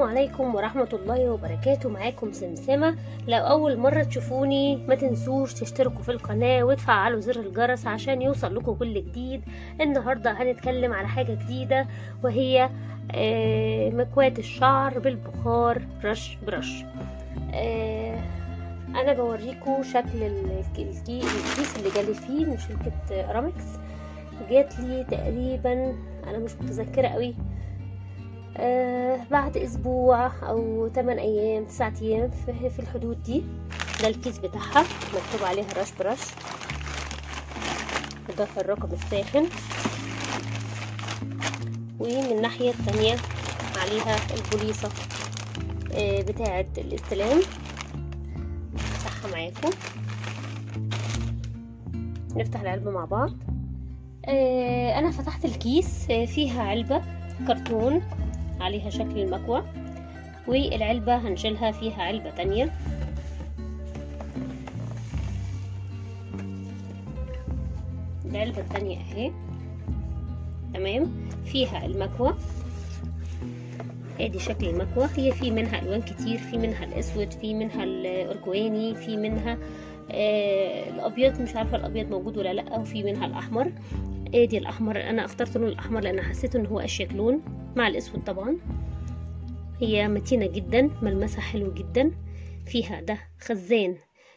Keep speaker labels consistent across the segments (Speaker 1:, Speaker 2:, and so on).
Speaker 1: عليكم ورحمة الله وبركاته معاكم سمسمة لو أول مرة تشوفوني ما تنسوش تشتركوا في القناة وتفعلوا زر الجرس عشان يوصل لكم كل جديد النهاردة هنتكلم على حاجة جديدة وهي آه، مكواة الشعر بالبخار برش برش آه، أنا بوريكم شكل ال- الكي- الكيس اللي جالي فيه من شركة أرامكس جات لي تقريبا أنا مش متذكرة قوي آه بعد اسبوع او 8 ايام 9 ايام في, في الحدود دي ده الكيس بتاعها مكتوب عليها رش برش اضافه الرقم الساخن ومن الناحيه التانية عليها البوليصه آه بتاعه الاستلام افتحها معاكم نفتح العلبه مع بعض آه انا فتحت الكيس آه فيها علبه كرتون عليها شكل المكوى والعلبة هنشيلها فيها علبة تانية العلبة التانية اهي تمام فيها المكوى ادي شكل المكوى هي في منها الوان كتير في منها الاسود في منها الارجواني في منها آه الابيض مش عارفه الابيض موجود ولا لا وفي منها الاحمر ادي الاحمر انا اخترت اللون الاحمر لان حسيت ان هو اشيك لون مع الاسود طبعا هي متينه جدا ملمسها حلو جدا فيها ده خزان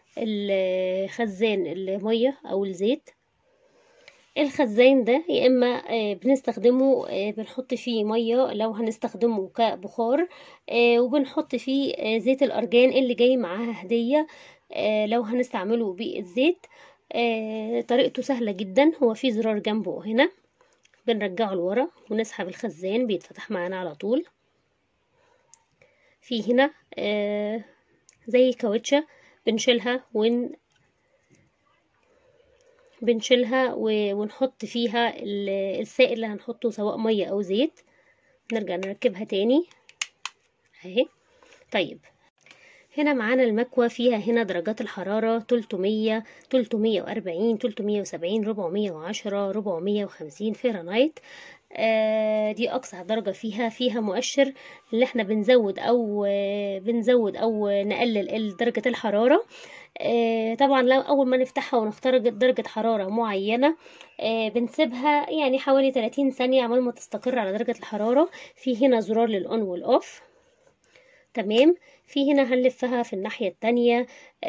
Speaker 1: خزان الميه او الزيت الخزان ده يا اما بنستخدمه بنحط فيه ميه لو هنستخدمه كبخار وبنحط فيه زيت الارجان اللي جاي معاها هديه لو هنستعمله بالزيت طريقته سهله جدا هو في زرار جنبه هنا بنرجعه لورا ونسحب الخزان بيتفتح معانا على طول في هنا زي كاوتشة بنشيلها ون بنشيلها ونحط فيها السائل اللي هنحطه سواء مية او زيت نرجع نركبها تاني اهي طيب هنا معانا المكوى فيها هنا درجات الحرارة 300 340 370 410 450 فahrenheit آه دي اقصى درجة فيها فيها مؤشر اللي احنا بنزود او آه بنزود او نقلل درجة الحرارة آه طبعا لو اول ما نفتحها ونختار درجة حرارة معينة بنسيبها يعني حوالي 30 ثانية عمال ما تستقر على درجة الحرارة في هنا زرار للأون والأوف تمام في هنا هنلفها في الناحية التانية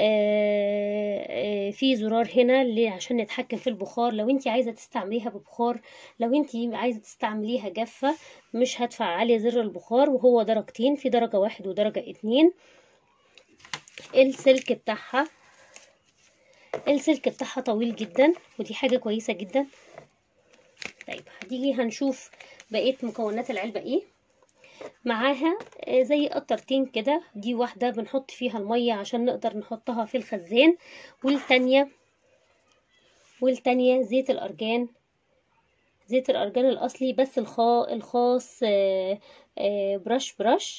Speaker 1: في زرار هنا اللي عشان نتحكم في البخار لو انت عايزة تستعمليها ببخار لو انت عايزة تستعمليها جافة مش هتفعلي زر البخار وهو درجتين في درجة واحد ودرجة اتنين السلك بتاعها السلك بتاعها طويل جدا ودي حاجة كويسة جدا طيب هتيجي هنشوف بقية مكونات العلبة ايه معاها زي قطرتين كده دي واحدة بنحط فيها المية عشان نقدر نحطها في الخزان والتانية والتانية زيت الأرجان زيت الأرجان الأصلي بس الخا الخاص برش برش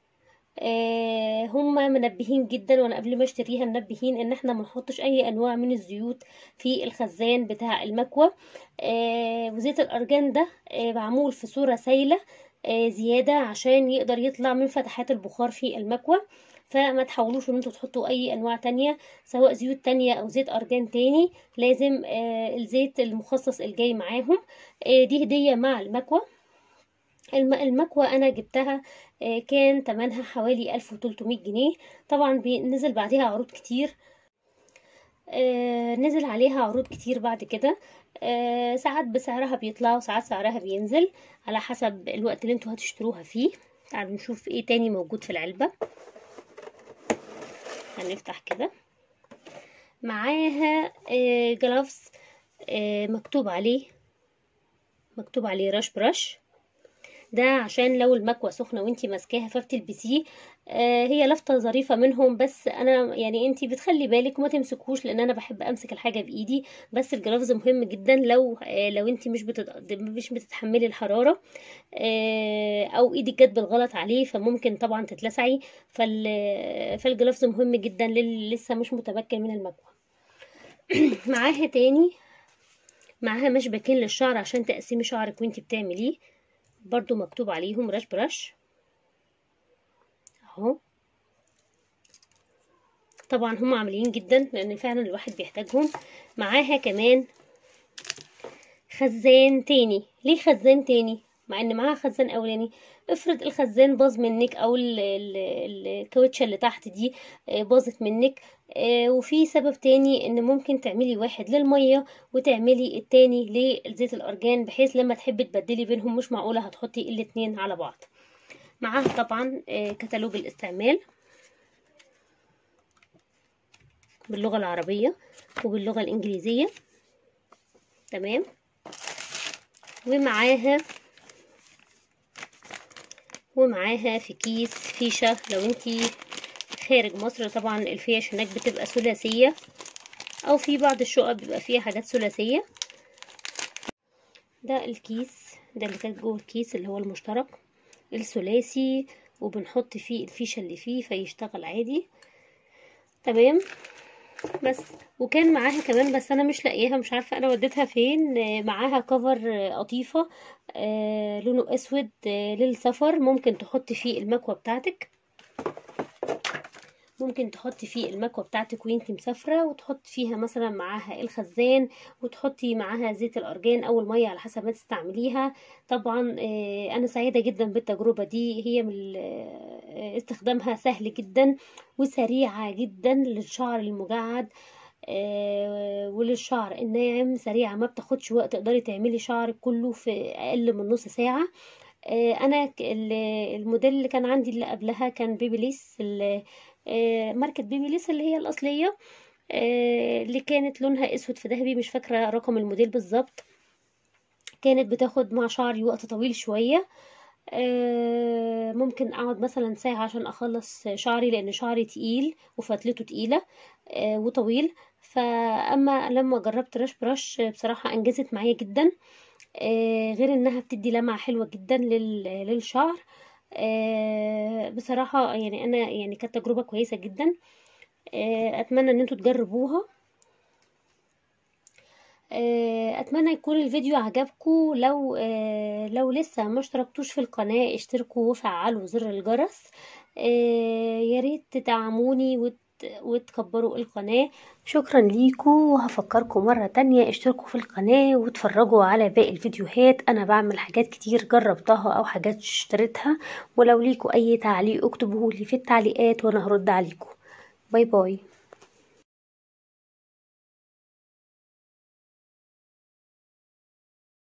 Speaker 1: هما منبهين جدا وانا قبل ما اشتريها منبهين ان احنا ما نحطش اي انواع من الزيوت في الخزان بتاع المكوى وزيت الارجان ده معمول في صورة سايلة زيادة عشان يقدر يطلع من فتحات البخار في المكوى فما تحاولوش ان انتوا تحطوا اي انواع تانية سواء زيوت تانية او زيت ارجان تاني لازم الزيت المخصص الجاي معاهم دي هدية مع المكوى المكوى انا جبتها كان تمنها حوالي 1300 جنيه طبعا نزل بعدها عروض كتير نزل عليها عروض كتير بعد كده ساعات بسعرها بيطلع وساعات سعرها بينزل على حسب الوقت اللي انتوا هتشتروها فيه تعالوا نشوف ايه تاني موجود في العلبة هنفتح كده معاها جلافز مكتوب عليه مكتوب عليه رش برش ده عشان لو المكوى سخنه وانتي ماسكاها فبتلبسيه آه هي لفته ظريفه منهم بس انا يعني انتي بتخلي بالك وما تمسكوش لان انا بحب امسك الحاجه بايدي بس الجلافز مهم جدا لو آه لو انتي مش بتت... مش بتتحملي الحراره آه او ايدك جت بالغلط عليه فممكن طبعا تتلسعي فال... فالجلافز مهم جدا للي لسه مش متمكن من المكوى معاها تاني معاها مشبكين للشعر عشان تقسمي شعرك وانتي بتعمليه برضو مكتوب عليهم رش برش اهو طبعا هم عمليين جدا لان فعلا الواحد بيحتاجهم معاها كمان خزان تاني ليه خزان تاني مع ان معاها خزان اولاني افرض الخزان باظ منك او ال- ال- الكاوتشه اللي تحت دي آه، باظت منك آه، وفي سبب تاني ان ممكن تعملي واحد للميه وتعملي التاني لزيت الارجان بحيث لما تحبي تبدلي بينهم مش معقوله هتحطي الاتنين على بعض معاها طبعا آه، كتالوج الاستعمال باللغه العربيه وباللغه الانجليزيه تمام ومعاها ومعاها في كيس فيشة لو انتي خارج مصر طبعا الفيش هناك بتبقى ثلاثية او في بعض الشقق بيبقى فيها حاجات ثلاثية ده الكيس ده اللي كانت جوه الكيس اللي هو المشترك الثلاثي وبنحط فيه الفيشة اللي فيه فيشتغل عادي تمام بس وكان معاها كمان بس انا مش لاقياها مش عارفه انا وديتها فين آه، معاها كفر آه، قطيفه آه، لونه اسود آه، للسفر ممكن تحطي فيه المكوه بتاعتك ممكن تحطي فيه المكوه بتاعتك وانتي مسافره وتحطي فيها مثلا معاها الخزان وتحطي معاها زيت الارجان او الميه على حسب ما تستعمليها طبعا آه، انا سعيده جدا بالتجربه دي هي من ال- آه، استخدامها سهل جدا وسريعه جدا للشعر المجعد آه، وللشعر الناعم سريعه ما بتاخدش وقت تقدري تعملي شعرك كله في اقل من نص ساعه آه، انا ك- ال- الموديل اللي كان عندي اللي قبلها كان بيبيليس ال- آه، ماركة بيبيليس اللي هي الأصلية آه، اللي كانت لونها اسود في ذهبي مش فاكرة رقم الموديل بالظبط كانت بتاخد مع شعري وقت طويل شوية آه، ممكن اقعد مثلا ساعة عشان اخلص شعري لان شعري تقيل وفتلته تقيلة آه، وطويل فاما لما جربت رش برش بصراحة انجزت معايا جدا آه، غير انها بتدي لمعة حلوة جدا لل- للشعر آه، بصراحة يعني انا يعني كانت تجربة كويسة جدا آه، اتمنى ان انتوا تجربوها آه، اتمنى يكون الفيديو عجبكم لو آه، لو لسه ما اشتركتوش في القناة اشتركوا وفعلوا زر الجرس آه، يا ريت تدعموني وت وتكبروا القناة شكرا ليكم وهفكركم مرة تانية اشتركوا في القناة وتفرجوا على باقي الفيديوهات انا بعمل حاجات كتير جربتها او حاجات اشتريتها ولو ليكوا اي تعليق اكتبوه لي في التعليقات وانا هرد عليكم باي باي